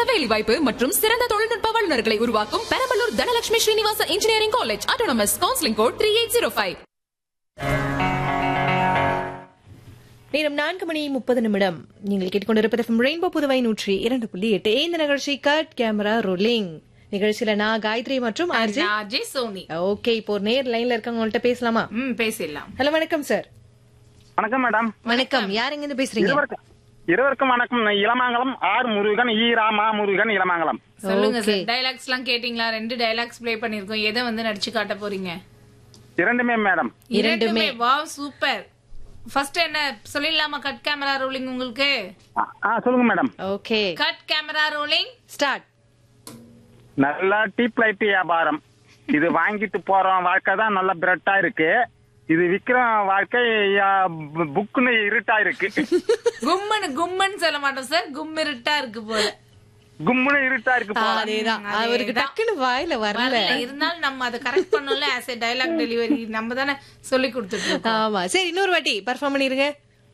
வேலைவாய்ப்பு மற்றும் சிறந்த தொழில்நுட்ப வல்லுநர்களை உருவாக்கும் Perambalur Dhanalakshmi Srinivasa engineering college autonomous counselling code three eight zero five நேரம் நான்கு மணி முப்பது நிமிடம் நீங்கள் கேட்டுக்கொண்டிருப்பது ரெயின்போ புதுவை நூற்றி இரண்டு புள்ளி எட்டு இந்த நிகழ்ச்சி கட் கேமரா ரோலிங் நிகழ்ச்சியில நான் காயத்ரி மற்றும் ஆர்ஜி அஜய் சோனி ஓகே இப்போ ஒரு நேர் லைன்ல இருக்கவங்கள்ட்ட பேசலாமா ம் பேசிடலாம் ஹலோ வணக்கம் சார் வணக்கம் மேடம் வணக்கம் யார் எங்க இருந்து பேசுறீங்க இருவருக்கும் இருவருக்கும் வணக்கம் நான் இளமாங்கலம் ஆர் முருகன் ஈ ராமா முருகன் இளமாங்கலம் சொல்லுங்க Okay. சார் டைலாக்ஸ் எல்லாம் கேட்டீங்களா ரெண்டு டைலாக்ஸ் ப்ளே பண்ணிருக்கோம் எதை வந்து நடிச்சு காட்ட போறீங்க இரண்டுமே மேடம் இரண்டுமே வாவ் சூப்பர் ஃபர்ஸ்ட் என்ன சொல்லிடலாமா கட் கேமரா ரோலிங் உங்களுக்கு ஆ, ஆ சொல்லுங்க madam okay cut camera rolling start நல்லா டீப் லைட் வியாபாரம் இது வாங்கிட்டு போறோம் வாழ்க்கை தான் நல்ல பிரெட்டா இருக்கு இது விக்கிற வாழ்க்கை ஆ, பு- புக்குன்னு இருட்டா இருக்கு கும்மனு கும்மன்னு சொல்ல மாட்டோம் சார் கும்மிருட்டா இருக்கு போல கும்முன்னு இருட்டா இருக்கு போல. அதேதான் அவருக்கு டக்குன்னு வாயில வரல வரல இருந்தாலும் நம்ம அதை கரெக்ட் பண்ணல ஆஸ் எ டைலாக் டெலிவரி நம்ம தானே சொல்லி கொடுத்துட்டு இருக்கோம் ஆமா சரி இன்னொரு வாட்டி பர்ஃபார்ம் பண்ணிருங்க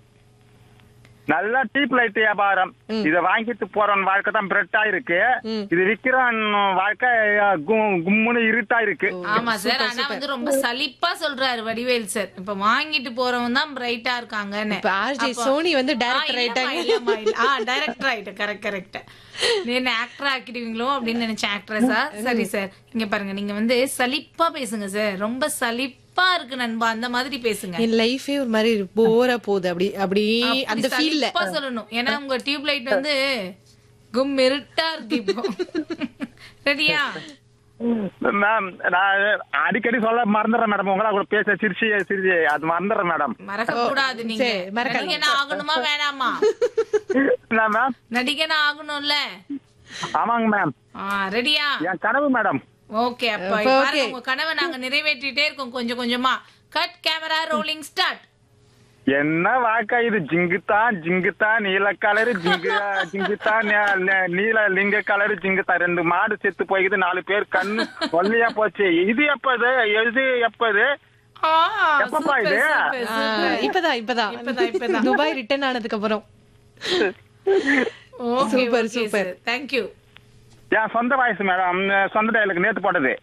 நல்லா டீப் லைட் வியாபாரம் இத வாங்கிட்டு போறோம் வாழ்க்கை தான் பிரெட்டா இருக்கு இது விக்கிற வாழ்க்கை ஆ, கு- கும்முன்னு இருட்டா இருக்கு ஆமா சார் ஆனா வந்து ரொம்ப சலிப்பா சொல்றாரு வடிவேல் சார் இப்ப வாங்கிட்டு போறவங்க தான் பிரைட்டா இருக்காங்கன்னு இப்ப RJ அப்போ- சோனி வந்து ஆ, director இல்லம்மா, ஆயிட்டாங்க. இல்லம்மா, இல்ல. ஆ டைரக்டர் ஆயிட்டு கரெக்ட் கரெக்ட் நீ என்ன ஆக்டர் ஆக்கிடுவீங்களோ அப்படின்னு நினைச்சேன் ஆக்ட்ரஸா சரி சார் இங்க பாருங்க நீங்க வந்து சலிப்பா பேசுங்க சார் ரொம்ப சலிப்பா இருக்கு நண்பா அந்த மாதிரி பேசுங்க என் லைஃபே ஒரு மாதிரி போரா போகுது அப்படி அப்படி அந்த அப்படி ஃபீல்ல சலிப்பா சொல்லணும் ஏன்னா உங்க டியூப் லைட் வந்து கும் இருட்டா இருக்கு இப்போ ரெடியா மேம் நான் அடிக்கடி சொல்ல மறந்துடுறேன் மேடம் உங்களா கூட பேச சிரிச்சு சிரிச்சு அது மறந்துடுறேன் மேடம் மறக்க கூடாது நீங்க சரி, மறக்காதீங்க. நடிகனா ஆகணுமா வேணாமா என்ன மேம் நடிகனா ஆகணும்ல ஆமாங்க மேம் ஆ ரெடியா என் கனவு மேடம் ஓகே அப்ப அப்ப பாருங்க, okay. உங்க கனவை நாங்க நிறைவேற்றிட்டே இருக்கோம் கொஞ்சம் கொஞ்சமா கட் கேமரா ரோலிங் ஸ்டார்ட் என்ன வாக்கா இது ஜிங்குத்தா ஜிங்குத்தா நீல கலரு ஜிங்கு ஜிங்குத்தா நே- நே- நீல லிங்க கலரு ஜிங்குத்தா ரெண்டு மாடு செத்து போய்க்குது நாலு பேர் கண்ணு ஒல்லியா போச்சு இது எப்பது இது எப்பது எப்பப்பா இது? ஆ, இப்பதான் இப்பதான் இப்பதான், இப்பதான். துபாய் ரிட்டர்ன் ஆனதுக்கு அப்புறம் okay Super, super super. Super thank you என் சொந்த வாய்ஸ் மேடம் சொந்த டைலுக்கு நேத்து போட்டது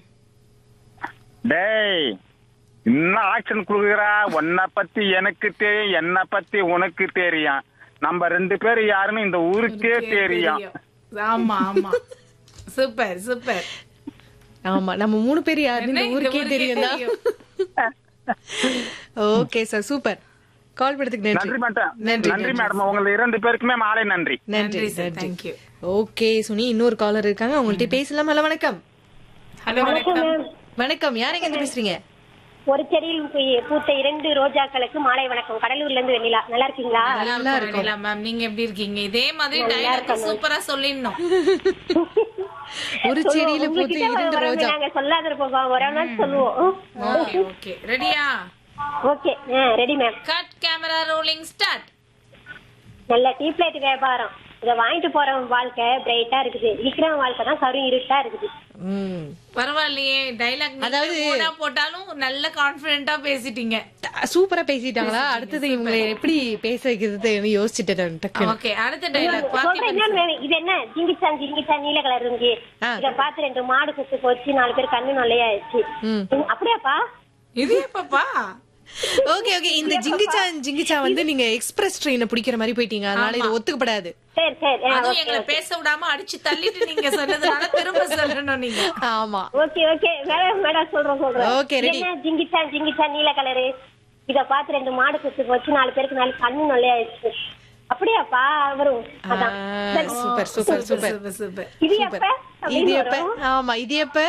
டேய் இன்னும் ஆக்ஷன் குடுக்குறா உன்னை பத்தி எனக்கு தெரியும் என்ன பத்தி உனக்கு தெரியும் நம்ம ரெண்டு பேரும் யாருன்னு இந்த ஊருக்கே தெரியும் ஆமா ஆமா சூப்பர் சூப்பர் ஆமா நம்ம மூணு பேர் யாருன்னு இந்த என்ன இந்த ஊருக்கே ஊருக்கே தெரியும் தான் தெரியும். ஓகே சார் சூப்பர் கால் பண்ணதுக்கு நன்றி நன்றி மேடம் நன்றி, நன்றி மேடம் உங்க இரண்டு பேருக்குமே மாலை நன்றி நன்றி நன்றி சார் நன்றி தேங்க் யூ ஓகே சுனி இன்னொரு காலர் இருக்காங்க அவங்கள்ட்ட பேசலாம் ஹலோ வணக்கம் ஹலோ வணக்கம் வணக்கம் யார் எங்க இருந்து பேசுறீங்க ஒரு செடியில் பூ- பூத்த இரண்டு ரோஜாக்களுக்கு மாலை வணக்கம் கடலூர்ல இருந்து வெண்ணிலா நல்லா இருக்கீங்களா நல்லா இருக்கும் மேம் நீங்க எப்படி இருக்கீங்க இதே மாதிரி டைலாக் சூப்பரா சொல்லிடணும் ஒரு செடியில பூத்து உங்ககிட்ட இரண்டு வரவங்க ரோஜா நாங்க சொல்லாத இருப்போம் ஒரு நாள் சொல்லுவோம் ஓகே ஓகே ரெடியா okay ready ma'am cut camera rolling start நல்ல டீப் லைட் வியாபாரம் இத வாங்கிட்டு போறவன் வாழ்க்கை பிரைட்டா இருக்குது விக்கிறவன் வாழ்க்கை தான் கரு இருட்டா இருக்குது ம். பரவாயில்லையே டைலாக் அதாவது- அதாவது போட்டாலும் நல்ல கான்பிடென்ட்டா பேசிட்டீங்க சூப்பரா பேசிட்டாங்களா அடுத்தது இவங்களை எப்படி பேச வைக்கிறது யோசிச்சுட்டேன் டக்குனு ஓகே அடுத்த டைலாக் சொல்றேன் என்ன மேம், இது என்ன ஜிங்கிச்சான் ஜிங்கிச்சான் நீல கலர் இருந்துச்சு ஆ. இத பார்த்து ரெண்டு மாடு குத்து போச்சு நாலு பேர் கண்ணு நொல்லையாச்சு ம். அப்படியாப்பா இது எப்பப்பா ஓகே ஓகே இந்த ஜிங்கிச்சா ஜிங்கிச்சா வந்து நீங்க எக்ஸ்பிரஸ் ட்ரெயினை பிடிக்கிற மாதிரி போயிட்டீங்க அதனால இது ஒத்துக்கப்படாது சரி சரி ஆ, அதுவும் ஓகே, எங்களை ஓகே. பேச விடாம அடிச்சு தள்ளிட்டு நீங்க சொன்னதுனால திரும்ப சொல்லணும் நீங்க ஆமா ஓகே ஓகே மேடம் மேடம் சொல்றோம் சொல்றோம் Okay, ready. என்ன ஜிங்கிச்சான் ஜிங்கிச்சான் நீல கலரு இத பார்த்து ரெண்டு மாடு குத்து போச்சு நாலு பேருக்கு நாலு கண்ணு நொல்லையாயிடுச்சு அப்படியாப்பா வரும் அதான் சரி. Super super super super super இது சூப்பர் எப்ப இது அப்படின்னு எப்ப வரும். ஆமா இது எப்ப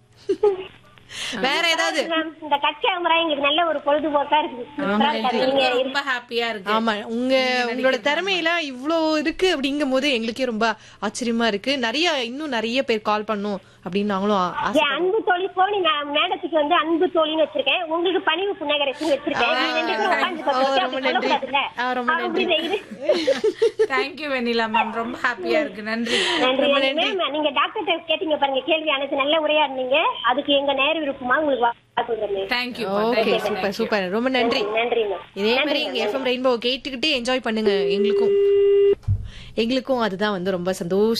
வேற ஏதாவது மேம், இந்த கட் கேமரா எங்களுக்கு நல்ல ஒரு பொழுதுபோக்கா இருக்குது சூப்பரா இருக்கு. நீங்க ரொம்ப ஹாப்பியா இருக்கு ஆமா உங்க உங்களோட திறமையெல்லாம் இவ்ளோ இருக்கு அப்படிங்கும் போது எங்களுக்கே ரொம்ப ஆச்சரியமா இருக்கு நிறைய இன்னும் நிறைய பேர் கால் பண்ணும் அப்படின்னு நாங்களும் ஆ- ஆசை என் அன்பு தோழி போனி நான் மேடத்துக்கு வந்து அன்பு தோழின்னு வச்சிருக்கேன் உங்களுக்கு பணிவு புன்னகரசின்னு வச்சிருக்கேன் நீங்க ரெண்டு பேரும் உட்கார்ந்து ஓ, பேசுறது ரொம்ப அப்படி நன்றி. சொல்லக்கூடாதுல்ல? ஆ, ரொம்ப அப்படி நன்றி. இது. தேங்க்யூ வெண்ணிலா மேம் ரொம்ப ஹாப்பியா இருக்கு நன்றி நன்றி நன்றி. மேம், நீங்க டாக்டர் கேட்டீங்க பாருங்க கேள்வி அனைத்து நல்ல உரையாடுனீங்க அதுக்கு எங்க நேர விருப்பமா உங்களுக்கு வாழ்த்து சொல்றேன் ma'am. Thank you okay super super ரொம்ப நன்றி நன்றி மேம் இதே மாதிரி இங்க எஃப்எம் ரெயின்போ கேட்டுக்கிட்டே என்ஜாய் பண்ணுங்க எங்களுக்கும் எங்களுக்கும் அதுதான் வந்து ரொம்ப சந்தோஷம்